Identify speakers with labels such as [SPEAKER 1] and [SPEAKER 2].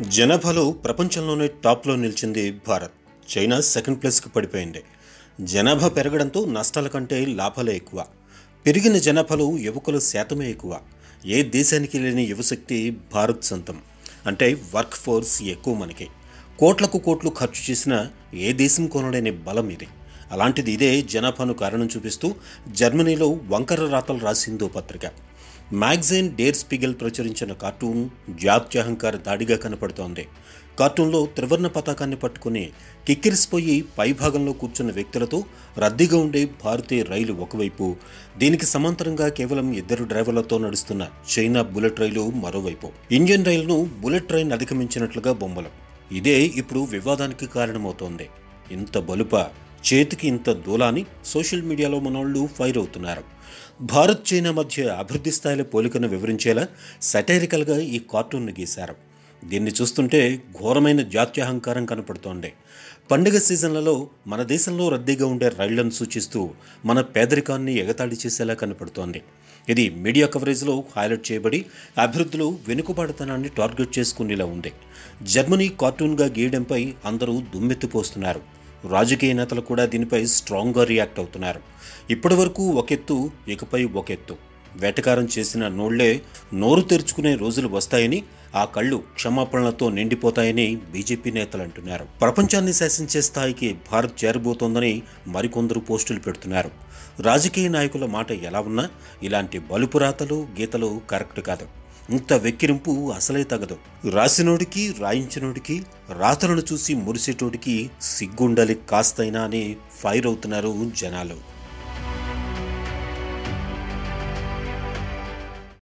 [SPEAKER 1] జనాభాలో ప్రపంచంలోనే టాప్లో నిలిచింది భారత్ చైనా సెకండ్ ప్లేస్కి పడిపోయింది జనాభా పెరగడంతో నష్టాల కంటే లాభాలే ఎక్కువ పెరిగిన జనాభాలో యువకుల శాతమే ఎక్కువ ఏ దేశానికి లేని యువశక్తి భారత్ సొంతం అంటే వర్క్ ఫోర్స్ ఎక్కువ మనకి కోట్లకు కోట్లు ఖర్చు చేసిన ఏ దేశం కొనలేని బలం ఇది అలాంటిది ఇదే జనాభాను కారణం చూపిస్తూ జర్మనీలో వంకర రాతలు రాసిందో పత్రిక మ్యాగజైన్ డేర్ స్పిగల్ ప్రచురించిన కార్టూన్ జాత్యహంకార దాడిగా కనపడుతోంది కార్టూన్లో త్రివర్ణ పతాకాన్ని పట్టుకుని కిక్కిరిసిపోయి పైభాగంలో కూర్చున్న వ్యక్తులతో రద్దీగా ఉండే భారతీయ రైలు ఒకవైపు దీనికి సమాంతరంగా కేవలం ఇద్దరు డ్రైవర్లతో నడుస్తున్న చైనా బుల్లెట్ రైలు మరోవైపు ఇండియన్ రైలును బుల్లెట్ ట్రైన్ అధిగమించినట్లుగా బొమ్మలు ఇదే ఇప్పుడు వివాదానికి కారణమవుతోంది ఇంత బలుప చేతికి ఇంత దూలాని సోషల్ మీడియాలో మనోళ్ళు ఫైర్ అవుతున్నారు భారత్ చైనా మధ్య అభివృద్ధి స్థాయిల పోలికను వివరించేలా సటైరికల్గా ఈ కార్టూన్ను గీశారు దీన్ని చూస్తుంటే ఘోరమైన జాత్యహంకారం కనపడుతోంది పండుగ సీజన్లలో మన దేశంలో రద్దీగా ఉండే రైళ్లను సూచిస్తూ మన పేదరికాన్ని ఎగతాళి చేసేలా కనపడుతోంది ఇది మీడియా కవరేజ్లో హైలైట్ చేయబడి అభివృద్ధిలో వెనుకబాటుతనాన్ని టార్గెట్ చేసుకునేలా ఉంది జర్మనీ కార్టూన్గా గీయడంపై అందరూ దుమ్మెత్తిపోస్తున్నారు రాజకీయ నేతలు కూడా దీనిపై స్ట్రాంగ్గా రియాక్ట్ అవుతున్నారు ఇప్పటివరకు ఒకెత్తు ఇకపై ఒకెత్తు వేటకారం చేసిన నోళ్లే నోరు తెరుచుకునే రోజులు వస్తాయని ఆ కళ్ళు క్షమాపణలతో నిండిపోతాయని బీజేపీ నేతలు అంటున్నారు ప్రపంచాన్ని శాసించే స్థాయికి భారత్ చేరబోతోందని మరికొందరు పోస్టులు పెడుతున్నారు రాజకీయ నాయకుల మాట ఎలా ఉన్నా ఇలాంటి బలుపురాతలు గీతలు కరెక్ట్ కాదు ఇంత వెక్కిరింపు అసలే తగదు రాసినోడికి రాయించినోడికి రాతలను చూసి మురిసేటోడికి సిగ్గుండాలి కాస్తైనా అని ఫైర్ అవుతున్నారు జనాలు